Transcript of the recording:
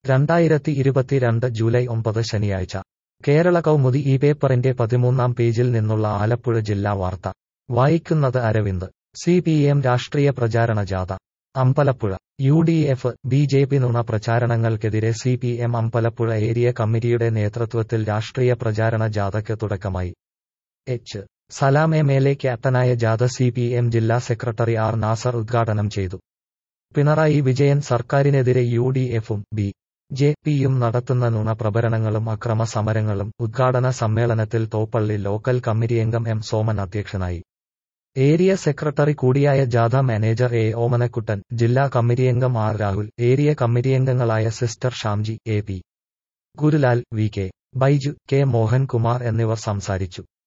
രണ്ടായിരത്തി ഇരുപത്തിരണ്ട് ജൂലൈ ഒമ്പത് ശനിയാഴ്ച കേരള കൗമുദി ഈ പേപ്പറിന്റെ പതിമൂന്നാം പേജിൽ നിന്നുള്ള ആലപ്പുഴ ജില്ലാ വാർത്ത വായിക്കുന്നത് അരവിന്ദ് സി പി എം രാഷ്ട്രീയ പ്രചാരണ ജാഥ Ambalappuzha U D F B J P നുണ പ്രചാരണങ്ങൾക്കെതിരെ C P M Ambalappuzha area കമ്മിറ്റിയുടെ നേതൃത്വത്തിൽ രാഷ്ട്രീയ പ്രചാരണ ജാഥയ്ക്ക് തുടക്കമായി H Salam M L A ക്യാപ്റ്റനായ ജാഥ സി പി എം ജില്ലാ സെക്രട്ടറി ആർ നാസർ ഉദ്ഘാടനം ചെയ്തു പിണറായി വിജയൻ സർക്കാരിനെതിരെ യു ഡി എഫും ബി ജെ പിയും നടത്തുന്ന നുണ പ്രചരണങ്ങളും അക്രമ സമരങ്ങളും ഉദ്ഘാടന സമ്മേളനത്തിൽ തോപ്പള്ളി ലോക്കൽ കമ്മിറ്റിയംഗം എം സോമൻ അധ്യക്ഷനായി ഏരിയ സെക്രട്ടറി കൂടിയായ ജാഥ മാനേജർ എ ഓമനക്കുട്ടൻ ജില്ലാ കമ്മിറ്റിയംഗം ആർ രാഹുൽ ഏരിയ കമ്മിറ്റിയംഗങ്ങളായ sister Shamji A P Gurulal V K Baiju K Mohankumar എന്നിവർ സംസാരിച്ചു